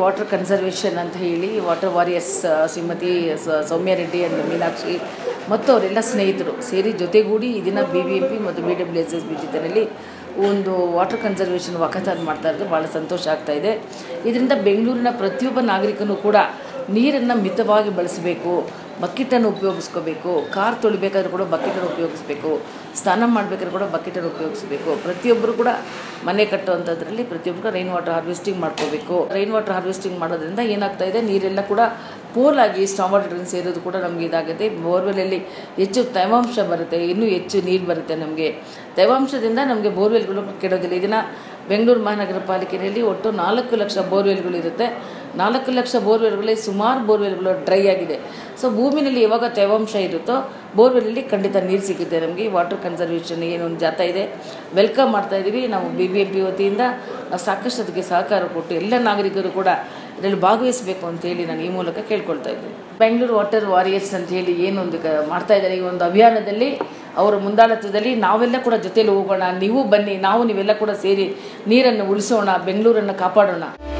water conservation ಅಂತ ಹೇಳಿ water warriors Shrimati ಸ- ಸೌಮ್ಯ ರೆಡ್ಡಿ ಅಂಡ್ ಮೀನಾಕ್ಷಿ ಮತ್ತು ಅವರೆಲ್ಲ ಸ್ನೇಹಿತರು ಸೇರಿ ಜೊತೆಗೂಡಿ ಈ ದಿನ ಬಿ ಬಿ ಎಂ ಪಿ ಮತ್ತು B W S S B ಜೊತೆಯಲ್ಲಿ ಒಂದು ವಾಟರ್ ಕನ್ಸರ್ವೇಷನ್ ವಾಕಥಾನ್ ಮಾಡ್ತಾ ಇರೋದು ಭಾಳ ಸಂತೋಷ ಆಗ್ತಾ ಇದೆ ಇದರಿಂದ ಬೆಂಗಳೂರಿನ ಪ್ರತಿಯೊಬ್ಬ ನಾಗರಿಕನು ಕೂಡ ನೀರನ್ನು ಮಿತವಾಗಿ ಬಳಸಬೇಕು ಬಕೆಟನ್ನು ಉಪಯೋಗಿಸ್ಕೋಬೇಕು ಕಾರ್ ತೊಳಿಬೇಕಾದ್ರೂ ಕೂಡ ಬಕೆಟನ್ನು ಉಪಯೋಗಿಸ್ಬೇಕು ಸ್ನಾನ ಮಾಡಬೇಕಾದ್ರೂ ಕೂಡ ಬಕೆಟನ್ನು ಉಪಯೋಗಿಸ್ಬೇಕು ಪ್ರತಿಯೊಬ್ಬರು ಕೂಡ ಮನೆ ಕಟ್ಟುವಂಥದ್ರಲ್ಲಿ ಪ್ರತಿಯೊಬ್ಬರು ರೈನ್ ವಾಟರ್ ಹಾರ್ವೆಸ್ಟಿಂಗ್ ಮಾಡ್ಕೋಬೇಕು ರೈನ್ ವಾಟರ್ ಹಾರ್ವೆಸ್ಟಿಂಗ್ ಮಾಡೋದ್ರಿಂದ ಏನಾಗ್ತಾ ಇದೆ ನೀರೆಲ್ಲ ಕೂಡ ಪೋಲಾಗಿ ಸ್ಟಾಮ್ ವಾಟರ್ ಡ್ರೈನ್ ಸೇರೋದು ಕೂಡ ನಮಗೆ ಇದಾಗುತ್ತೆ ಬೋರ್ವೆಲಲ್ಲಿ ಹೆಚ್ಚು ತೇವಾಂಶ ಬರುತ್ತೆ ಇನ್ನೂ ಹೆಚ್ಚು ನೀರು ಬರುತ್ತೆ ನಮಗೆ ತೇವಾಂಶದಿಂದ ನಮಗೆ ಬೋರ್ವೆಲ್ಗಳು ಕೆಡೋದಿಲ್ಲ ಇದನ್ನು ಬೆಂಗಳೂರು ಮಹಾನಗರ ಪಾಲಿಕೆಯಲ್ಲಿ ಒಟ್ಟು ನಾಲ್ಕು ಲಕ್ಷ ಬೋರ್ವೆಲ್ಗಳು ಇರುತ್ತೆ ನಾಲ್ಕು ಲಕ್ಷ ಬೋರ್ವೆಲ್ಗಳಲ್ಲಿ ಸುಮಾರು ಬೋರ್ವೆಲ್ಗಳು ಡ್ರೈ ಆಗಿದೆ ಸೊ ಭೂಮಿನಲ್ಲಿ ಯಾವಾಗ ತೇವಾಂಶ ಇರುತ್ತೋ ಬೋರ್ವೆಲಲ್ಲಿ ಖಂಡಿತ ನೀರು ಸಿಗುತ್ತೆ ನಮಗೆ ವಾಟರ್ ಕನ್ಸರ್ವೇಷನ್ ಏನು ಒಂದು ಜಾತ ಇದೆ ವೆಲ್ಕಮ್ ಮಾಡ್ತಾ ಇದ್ದೀವಿ ನಾವು ಬಿ ಬಿ ಎಂ ಪಿ ವತಿಯಿಂದ ನಾವು ಸಾಕಷ್ಟು ಅದಕ್ಕೆ ಸಹಕಾರ ಕೊಟ್ಟು ಎಲ್ಲ ನಾಗರಿಕರು ಕೂಡ ಇದರಲ್ಲಿ ಭಾಗವಹಿಸಬೇಕು ಅಂತೇಳಿ ನಾನು ಈ ಮೂಲಕ ಕೇಳ್ಕೊಳ್ತಾ ಇದ್ದೀನಿ ಬೆಂಗಳೂರು ವಾಟರ್ ವಾರಿಯರ್ಸ್ ಅಂತ ಹೇಳಿ ಏನೊಂದು ಕ- ಮಾಡ್ತಾ ಇದ್ದಾರೆ ಈ ಒಂದು ಅಭಿಯಾನದಲ್ಲಿ ಅವರ ಮುಂದಾಳತ್ವದಲ್ಲಿ ನಾವೆಲ್ಲ ಕೂಡ ಜೊತೆಲಿ ಹೋಗೋಣ ನೀವು ಬನ್ನಿ ನಾವು ನೀವೆಲ್ಲ ಕೂಡ ಸೇರಿ ನೀರನ್ನು ಉಳಿಸೋಣ ಬೆಂಗಳೂರನ್ನು ಕಾಪಾಡೋಣ